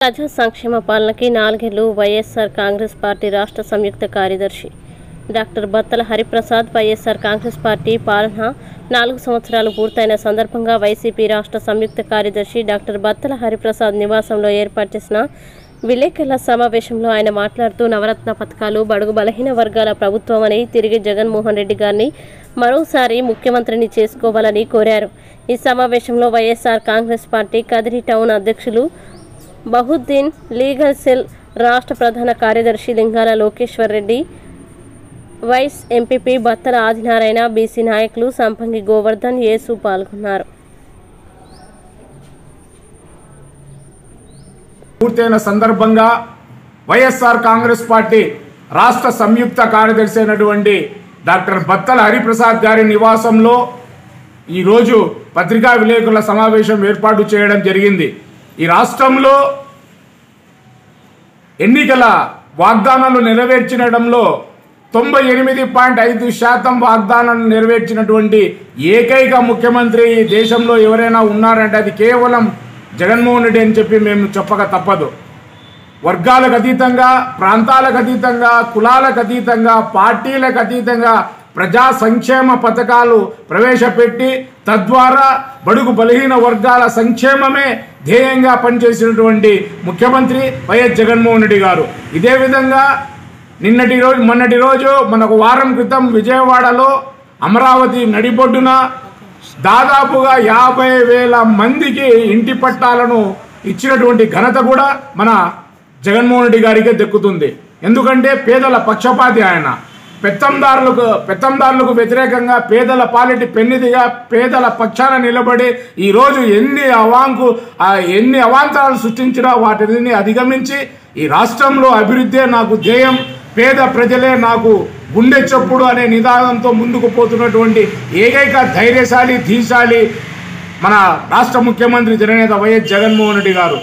ప్రజా సంక్షేమ పాలనకి నాలుగేళ్లు వైఎస్ఆర్ కాంగ్రెస్ పార్టీ రాష్ట్ర సంయుక్త కార్యదర్శి doctor Battala Hariprasad YSR Congress party పాలన నాలుగు సంవత్సరాలు పూర్తయిన సందర్భంగా వైసీపీ రాష్ట్ర సంయుక్త కార్యదర్శి డాక్టర్ బత్తల హరిప్రసాద్ నివాసంలో ఏర్పాటు చేసిన విలేకరుల సమావేశంలో ఆయన మాట్లాడుతూ నవరత్న పథకాలు బడుగు బలహీన వర్గాల ప్రభుత్వం అని తిరిగి జగన్మోహన్ రెడ్డి గారిని మరోసారి ముఖ్యమంత్రిని చేసుకోవాలని కోరారు ఈ సమావేశంలో YSR Congress party Kadiri town అధ్యక్షులు బహుద్దీన్ లీగల్ సెల్ రాష్ట్ర ప్రధాన కార్యదర్శి Lingala Lokeshwar Reddy vice MPP Battala Adinarayana BC నాయకులు సంపంగి గోవర్ధన్ యేసు పాల్గొన్నారు పూర్తయిన సందర్భంగా వైఎస్ఆర్ కాంగ్రెస్ పార్టీ రాష్ట్ర సంయుక్త కార్యదర్శి అయినటువంటి డాక్టర్ బత్తల హరిప్రసాద్ గారి నివాసంలో ఈరోజు పత్రికా విలేకరుల సమావేశం ఏర్పాటు చేయడం జరిగింది ఈ రాష్ట్రంలో ఎన్నికల వాగ్దానాలు నెరవేర్చడంలో తొంభై ఎనిమిది పాయింట్ ఐదు శాతం వాగ్దానాలను నెరవేర్చినటువంటి ఏకైక ముఖ్యమంత్రి ఈ దేశంలో ఎవరైనా ఉన్నారంటే అది కేవలం జగన్మోహన్ రెడ్డి అని చెప్పి మేము చెప్పక తప్పదు వర్గాలకు అతీతంగా ప్రాంతాలకు అతీతంగా కులాలకు అతీతంగా పార్టీలకు అతీతంగా ప్రజా సంక్షేమ పథకాలు ప్రవేశపెట్టి తద్వారా బడుగు బలహీన వర్గాల సంక్షేమమే ధ్యేయంగా పనిచేసినటువంటి ముఖ్యమంత్రి వైఎస్ జగన్మోహన్ రెడ్డి గారు ఇదే విధంగా నిన్నటి రోజు మొన్నటి రోజు మనకు వారం క్రితం విజయవాడలో అమరావతి నడిబొడ్డున దాదాపుగా యాభై వేల మందికి ఇంటి పట్టాలను ఇచ్చినటువంటి ఘనత కూడా మన జగన్మోహన్ రెడ్డి గారికే దక్కుతుంది ఎందుకంటే పేదల పక్షపాతి ఆయన పెత్తందారులకు పెత్తందారులకు వ్యతిరేకంగా పేదల పాలిటి పెన్నిదిగా పేదల పక్షాన నిలబడి ఈరోజు ఎన్ని అవాంకు ఆ ఎన్ని అవాంతరాలు సృష్టించినా వాటిని అధిగమించి ఈ రాష్ట్రంలో అభివృద్ధే నాకు ధ్యేయం పేద ప్రజలే నాకు గుండె చప్పుడు అనే నిదానంతో ముందుకు పోతున్నటువంటి ఏకైక ధైర్యశాలి ధీశాలి మన రాష్ట్ర ముఖ్యమంత్రి జననేత వైఎస్ జగన్మోహన్ రెడ్డి గారు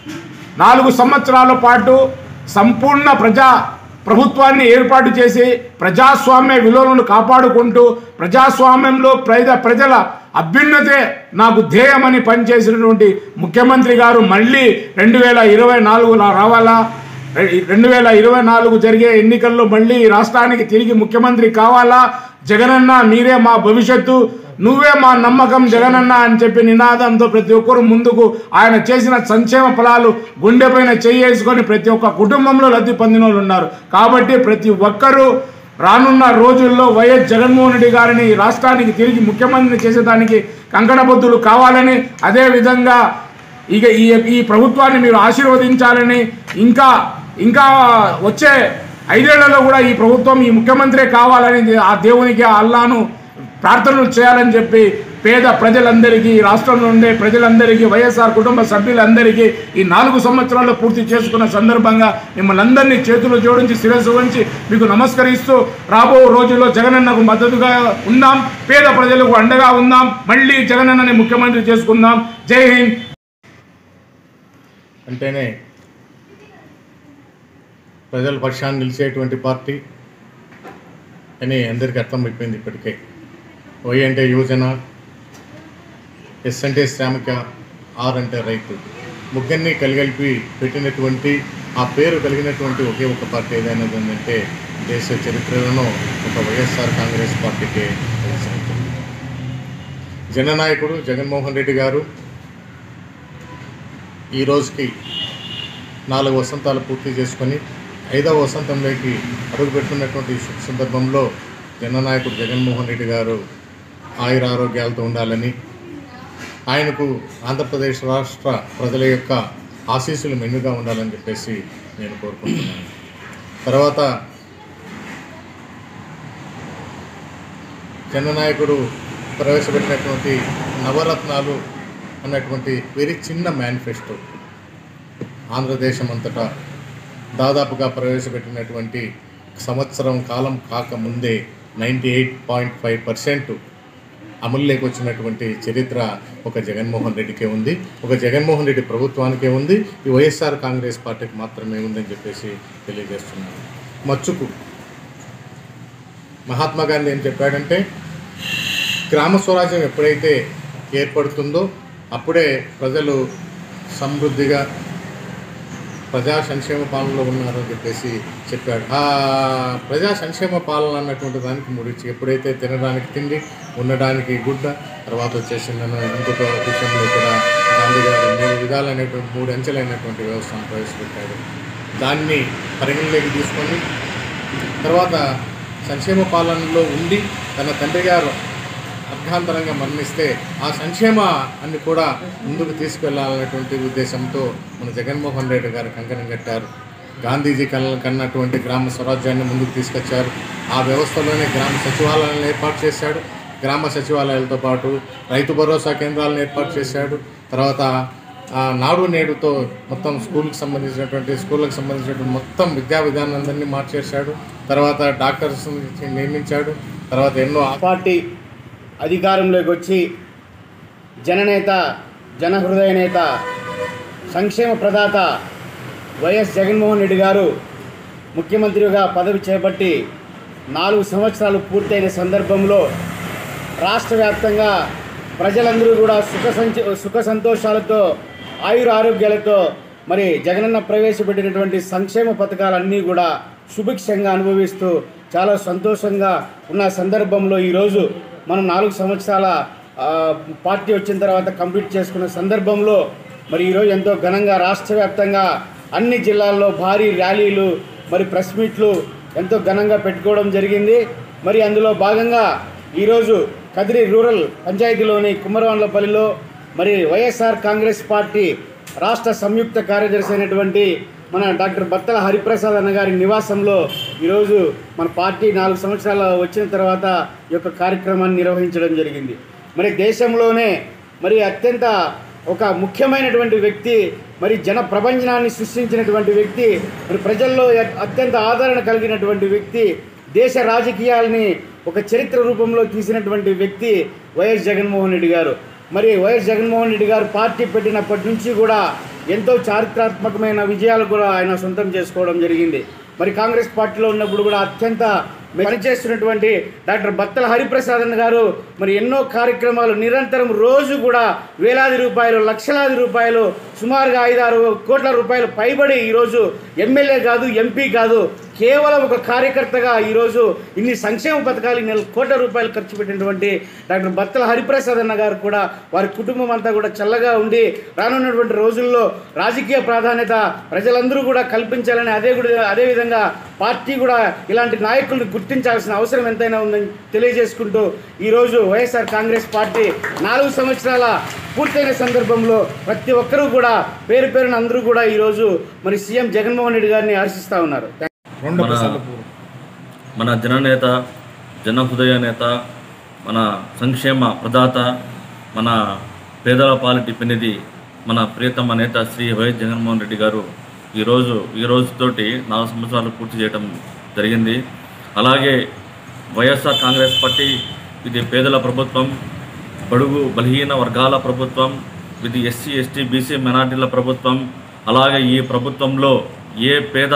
నాలుగు సంవత్సరాల పాటు సంపూర్ణ ప్రజా ప్రభుత్వాన్ని ఏర్పాటు చేసి ప్రజాస్వామ్య విలువలను కాపాడుకుంటూ ప్రజాస్వామ్యంలో ప్రజ ప్రజల అభ్యున్నతే నాకు ధ్యేయమని పనిచేసినటువంటి ముఖ్యమంత్రి గారు మళ్ళీ రెండు వేల ఇరవై నాలుగులో రావాలా రెండు వేల ఇరవై నాలుగు జరిగే ఎన్నికల్లో మళ్ళీ ఈ రాష్ట్రానికి తిరిగి ముఖ్యమంత్రి కావాలా జగనన్న మీరే మా భవిష్యత్తు నువ్వే మా నమ్మకం జగనన్న అని చెప్పి నినాదంతో ప్రతి ఒక్కరు ముందుకు ఆయన చేసిన సంక్షేమ ఫలాలు గుండెపైన చేసుకొని ప్రతి ఒక్క కుటుంబంలో లబ్ధి పొందిన వాళ్ళు ఉన్నారు కాబట్టి ప్రతి ఒక్కరూ రానున్న రోజుల్లో వైఎస్ జగన్మోహన్ రెడ్డి గారిని ఈ రాష్ట్రానికి తిరిగి ముఖ్యమంత్రిని చేసేదానికి కంకణబద్దులు కావాలని అదేవిధంగా ఇక ఈ ఈ ప్రభుత్వాన్ని మీరు ఆశీర్వదించాలని ఇంకా ఇంకా వచ్చే ఐదేళ్లలో కూడా ఈ ప్రభుత్వం ఈ ముఖ్యమంత్రే కావాలని ఆ దేవునికి ఆ అల్లాను ప్రార్థనలు చేయాలని చెప్పి పేద ప్రజలందరికీ ఈ రాష్ట్రంలో ఉండే ప్రజలందరికీ వైఎస్ఆర్ కుటుంబ సభ్యులందరికీ ఈ నాలుగు సంవత్సరాలు పూర్తి చేసుకున్న సందర్భంగా మిమ్మల్ని అందరినీ చేతులు జోడించి శిరస్సు వంచి మీకు నమస్కరిస్తూ రాబో రోజుల్లో జగనన్నకు మద్దతుగా ఉందాం పేద ప్రజలకు అండగా ఉందాం మళ్ళీ జగనన్నని ముఖ్యమంత్రి చేసుకుందాం జై హింద్ అంటేనే ప్రజల పక్షాన్ని నిలిచేటువంటి పార్టీ అని అందరికీ అర్థమైపోయింది ఇప్పటికే వై అంటే యువజన ఎస్ అంటే శ్రామిక ఆర్ అంటే రైతు ముగ్గురిని కలిగలిపి పెట్టినటువంటి ఆ పేరు కలిగినటువంటి ఒకే ఒక పార్టీ ఏదైనా ఉందంటే దేశ చరిత్రలో ఒక వైఎస్ఆర్ కాంగ్రెస్ పార్టీకే తెలిసి ఉంటుంది జననాయకుడు జగన్మోహన్ రెడ్డి గారు ఈ రోజుకి నాలుగు వసంతాలు పూర్తి చేసుకొని ఐదవ వసంతంలోకి అడుగుపెట్టుకున్నటువంటి ఈ శుభ సందర్భంలో జననాయకుడు జగన్మోహన్ రెడ్డి గారు ఆయుర ఆరోగ్యాలతో ఉండాలని ఆయనకు ఆంధ్రప్రదేశ్ రాష్ట్ర ప్రజల యొక్క ఆశీస్సులు మెండుగా ఉండాలని చెప్పేసి నేను కోరుకుంటున్నాను తర్వాత జననాయకుడు ప్రవేశపెట్టినటువంటి నవరత్నాలు అన్నటువంటి వెరీ చిన్న మేనిఫెస్టో ఆంధ్రదేశం అంతటా దాదాపుగా ప్రవేశపెట్టినటువంటి సంవత్సరం కాలం కాకముందే ninety eight point five percent అమలులోకి వచ్చినటువంటి చరిత్ర ఒక జగన్మోహన్ రెడ్డికే ఉంది ఒక జగన్మోహన్ రెడ్డి ప్రభుత్వానికే ఉంది ఈ వైఎస్ఆర్ కాంగ్రెస్ పార్టీకి మాత్రమే ఉందని చెప్పేసి తెలియజేస్తున్నాను మచ్చుకు మహాత్మా గాంధీ ఏం చెప్పాడంటే గ్రామ స్వరాజ్యం ఎప్పుడైతే ఏర్పడుతుందో అప్పుడే ప్రజలు సమృద్ధిగా ప్రజా సంక్షేమ పాలనలో ఉన్నారు అని చెప్పేసి చెప్పాడు ఆ ప్రజా సంక్షేమ పాలన అన్నటువంటి దానికి ముడిచి ఎప్పుడైతే తినడానికి తిండి ఉండడానికి గుడ్డ తర్వాత వచ్చేసి నన్ను ఇంకొక విషయంలో కూడా గాంధీ గారు మూడు విధాలైనటువంటి మూడు అంచెలైనటువంటి వ్యవస్థను ప్రవేశపెట్టాడు దాన్ని పరిగణలోకి తీసుకొని తర్వాత సంక్షేమ పాలనలో ఉండి తన తండ్రి గారు అర్ధాంతరంగా మరణిస్తే ఆ సంక్షేమాన్ని కూడా ముందుకు తీసుకెళ్లాలనేటువంటి ఉద్దేశంతో మన జగన్మోహన్ రెడ్డి గారు కంకణం కట్టారు గాంధీజీ కళ్ళ కన్నటువంటి గ్రామ స్వరాజ్యాన్ని ముందుకు తీసుకొచ్చారు ఆ వ్యవస్థలోనే గ్రామ సచివాలయాలను ఏర్పాటు చేశాడు గ్రామ సచివాలయాలతో పాటు రైతు భరోసా కేంద్రాలను ఏర్పాటు చేశాడు తర్వాత ఆ నాడు నేడుతో మొత్తం స్కూల్కి సంబంధించినటువంటి స్కూళ్ళకి సంబంధించినటువంటి మొత్తం విద్యా విధానం అందరినీ మార్చేశాడు తర్వాత డాక్టర్స్ నియమించాడు తర్వాత ఎన్నో ఆ- పార్టీ అధికారంలోకి వచ్చి జననేత జనహృదయ నేత సంక్షేమ ప్రదాత వైఎస్ జగన్మోహన్ రెడ్డి గారు ముఖ్యమంత్రిగా పదవి చేపట్టి నాలుగు సంవత్సరాలు పూర్తయిన సందర్భంలో రాష్ట్ర వ్యాప్తంగా ప్రజలందరూ కూడా సుఖ సంచి సుఖ సంతోషాలతో ఆయుర ఆరోగ్యాలతో మరి జగనన్న ప్రవేశపెట్టినటువంటి సంక్షేమ పథకాలన్నీ కూడా సుభిక్షంగా అనుభవిస్తూ చాలా సంతోషంగా ఉన్న సందర్భంలో ఈరోజు మనం నాలుగు సంవత్సరాల ఆ, పార్టీ వచ్చిన తర్వాత కంప్లీట్ చేసుకున్న సందర్భంలో మరి ఈరోజు ఎంతో ఘనంగా రాష్ట్ర వ్యాప్తంగా అన్ని జిల్లాల్లో భారీ ర్యాలీలు మరి ప్రెస్ మీట్లు ఎంతో ఘనంగా పెట్టుకోవడం జరిగింది మరి అందులో భాగంగా ఈరోజు కదిరి రూరల్ పంచాయతీలోని కుమ్మరవాన్లపల్లిలో మరి వైఎస్ఆర్ కాంగ్రెస్ పార్టీ రాష్ట్ర సంయుక్త కార్యదర్శి అయినటువంటి మన డాక్టర్ బత్తల హరిప్రసాద్ అన్న గారి నివాసంలో ఈరోజు మన పార్టీ నాలుగు సంవత్సరాలు వచ్చిన తర్వాత ఈ యొక్క కార్యక్రమాన్ని నిర్వహించడం జరిగింది మరి దేశంలోనే మరి అత్యంత ఒక ముఖ్యమైనటువంటి వ్యక్తి మరి జన ప్రపంచనాన్ని సృష్టించినటువంటి వ్యక్తి మరి ప్రజల్లో అత్యంత ఆదరణ కలిగినటువంటి వ్యక్తి దేశ రాజకీయాల్ని ఒక చరిత్ర రూపంలో తీసినటువంటి వ్యక్తి వైఎస్ జగన్మోహన్ రెడ్డి గారు మరి వైఎస్ జగన్మోహన్ రెడ్డి గారు పార్టీ పెట్టినప్పటి నుంచి కూడా ఎంతో చారిత్రాత్మకమైన విజయాలు కూడా ఆయన సొంతం చేసుకోవడం జరిగింది మరి కాంగ్రెస్ పార్టీలో ఉన్నప్పుడు కూడా అత్యంత పనిచేస్తున్నటువంటి డాక్టర్ బత్తల హరిప్రసాద్ అన్న గారు మరి ఎన్నో కార్యక్రమాలు నిరంతరం రోజు కూడా వేలాది రూపాయలు లక్షలాది రూపాయలు సుమారుగా ఐదారు కోట్ల రూపాయలు పైబడి ఈరోజు ఎమ్మెల్యే కాదు ఎంపీ కాదు కేవలం ఒక కార్యకర్తగా ఈరోజు ఇన్ని సంక్షేమ పథకాలు ఇన్ని కోట్ల రూపాయలు ఖర్చు పెట్టినటువంటి డాక్టర్ బత్తల హరిప్రసాద్ అన్న గారు కూడా వారి కుటుంబం అంతా కూడా చల్లగా ఉండి రానున్నటువంటి రోజుల్లో రాజకీయ ప్రాధాన్యత ప్రజలందరూ కూడా కల్పించాలని అదే కూడా అదేవిధంగా పార్టీ కూడా ఇలాంటి నాయకుల్ని గుర్తించాల్సిన అవసరం ఎంతైనా ఉందని తెలియజేసుకుంటూ ఈరోజు వైఎస్ఆర్ కాంగ్రెస్ పార్టీ నాలుగు సంవత్సరాల పూర్తయిన సందర్భంలో ప్రతి ఒక్కరూ కూడా పేరు పేరున అందరూ కూడా ఈరోజు మరి సీఎం జగన్మోహన్ రెడ్డి గారిని హర్షిస్తూ ఉన్నారు రెండు మన ప్రశ్నలు పూర్వం. మన జననేత జనహృదయ నేత మన సంక్షేమ ప్రదాత మన పేదల పాలిటి పెనిది మన ప్రియతమ నేత శ్రీ వైఎస్ జగన్మోహన్ రెడ్డి గారు ఈరోజు ఈ రోజుతోటి నాలుగు సంవత్సరాలు పూర్తి చేయడం జరిగింది అలాగే వైఎస్ఆర్ కాంగ్రెస్ పార్టీ ఇది పేదల ప్రభుత్వం బడుగు బలహీన వర్గాల ప్రభుత్వం ఇది ఎస్సీ ఎస్టీ బీసీ మైనార్టీల ప్రభుత్వం అలాగే ఈ ప్రభుత్వంలో ఏ పేద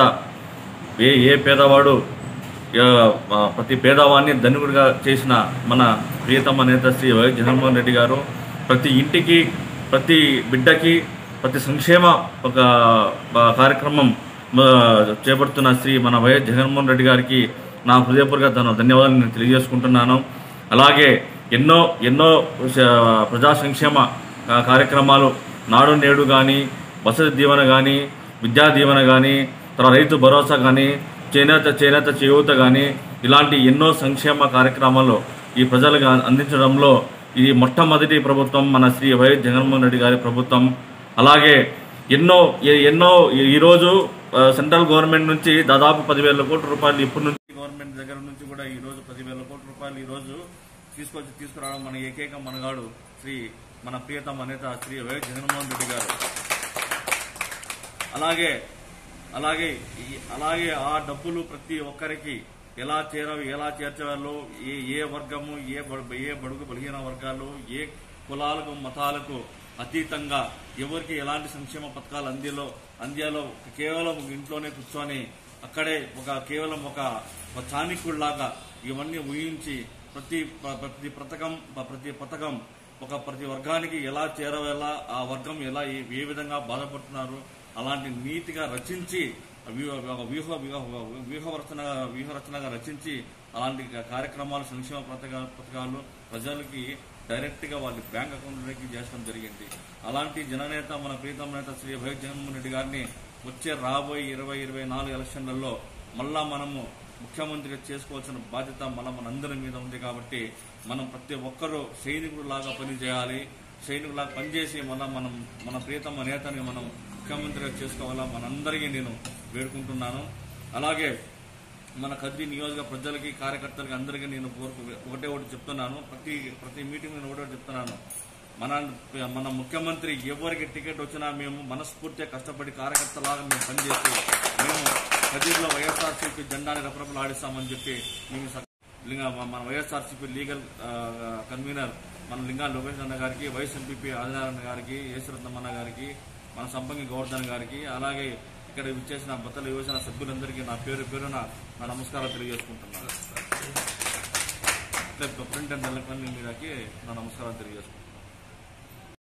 ఏ ఏ పేదవాడు ఆ, ఆ, ప్రతి పేదవాడిని ధనికుడిగా చేసిన మన ప్రియతమ నేత శ్రీ వైఎస్ జగన్మోహన్ రెడ్డి గారు ప్రతి ఇంటికి ప్రతి బిడ్డకి ప్రతి సంక్షేమ ఒక ఆ, కార్యక్రమం ఆ, చేపడుతున్న శ్రీ మన వైఎస్ జగన్మోహన్ రెడ్డి గారికి నా హృదయపూర్వక ధన- ధన్యవాదాలు నేను తెలియజేసుకుంటున్నాను అలాగే ఎన్నో ఎన్నో స- ప్రజా సంక్షేమ ఆ, కార్యక్రమాలు నాడు నేడు కానీ వసతి దీవెన కానీ విద్యా దీవెన కానీ తర్వాత రైతు భరోసా కానీ చేనేత చేనేత చేయూత కానీ ఇలాంటి ఎన్నో సంక్షేమ కార్యక్రమాలు ఈ ప్రజలకు అ- అందించడంలో ఇది మొట్టమొదటి ప్రభుత్వం మన శ్రీ వైఎస్ జగన్మోహన్ రెడ్డి గారి ప్రభుత్వం అలాగే ఎన్నో ఎ- ఎన్నో ఈ- ఈరోజు ఆ, సెంట్రల్ గవర్నమెంట్ నుంచి దాదాపు పదివేల కోట్ల రూపాయలు ఇప్పటి నుంచి గవర్నమెంట్ దగ్గర నుంచి కూడా ఈ రోజు పదివేల కోట్ల రూపాయలు ఈ రోజు తీసుకొచ్చి తీసుకురావడం మన ఏకైక మనగాడు శ్రీ మన ప్రియతమ నేత శ్రీ వైఎస్ జగన్మోహన్ రెడ్డి గారు అలాగే అలాగే ఈ- అలాగే ఆ డబ్బులు ప్రతి ఒక్కరికి ఎలా చేర ఎలా చేర్చవాలో ఏ ఏ వర్గము ఏ బడు- ఏ బడుగు బలహీన వర్గాలు ఏ కులాలకు మతాలకు అతీతంగా ఎవరికి ఎలాంటి సంక్షేమ పథకాలు అందేలో అందేలో కేవలం ఇంట్లోనే కూర్చొని అక్కడే ఒక కేవలం ఒక ఒక చాణిక్యుడిలాగా ఇవన్నీ ఊహించి ప్రతి ప్ర- ప్రతి పథకం ప్రతి పథకం ఒక ప్రతి వర్గానికి ఎలా చేరవేలా ఆ వర్గం ఎలా ఏ- ఏ విధంగా బాధపడుతున్నారు అలాంటి నీతిగా రచించి వ్యూహ వ్యూహ వ్యూహ వ్యూహరచన వ్యూహరచనగా రచించి అలాంటి కార్యక్రమాలు సంక్షేమ పథకా పథకాలు ప్రజలకి డైరెక్ట్ గా వాళ్ళ బ్యాంక్ అకౌంట్లోకి చేసడం జరిగింది అలాంటి జననేత మన ప్రీతం నేత శ్రీ వైఎస్ జగన్మోహన్ రెడ్డి గారిని వచ్చే రాబోయే ఇరవై ఇరవై నాలుగు ఎలక్షన్లలో మళ్ళా మనము ముఖ్యమంత్రిగా చేసుకోవాల్సిన బాధ్యత మన మనందరి మీద ఉంది కాబట్టి మనం ప్రతి ఒక్కరూ సైనికుడిలాగా పనిచేయాలి సైనికులాగా పనిచేసి మళ్ళా మనం మన ప్రియతమ నేతని మనం ముఖ్యమంత్రిగా చేసుకోవాలా మనందరికీ నేను వేడుకుంటున్నాను అలాగే మన కదిరి నియోజక ప్రజలకి కార్యకర్తలకి అందరికీ నేను కోరుకు ఒకటే ఒకటి చెప్తున్నాను ప్రతి ప్రతి మీటింగ్ నేను ఒకటే ఒకటి చెప్తున్నాను మన మన ముఖ్యమంత్రి ఎవరికి టికెట్ వచ్చినా మేము మనస్ఫూర్తిగా కష్టపడి కార్యకర్తలాగా మేము పనిచేసి మేము కదిరిలో వైఎస్ఆర్సీపీ జెండాని రెపరెపలు ఆడిస్తామని చెప్పి మేము స- లింగ మన వైఎస్ఆర్సీపీ లీగల్ ఆ, కన్వీనర్ మన లింగా లోకేష్ అన్న గారికి వైఎస్ ఎంపీపీ ఆదినారాయణ గారికి యేసురత్నమన్న గారికి మన సంపంగి గోవర్ధన్ గారికి అలాగే ఇక్కడ విచ్చేసిన బత్తల యువజన సభ్యులందరికీ నా పేరు పేరున నా నమస్కారాలు తెలియజేసుకుంటున్నాను ప్రింట్ అండ్ ఎలక్ట్రానిక్ మీదకి నా నమస్కారాలు తెలియజేసుకుంటున్నాను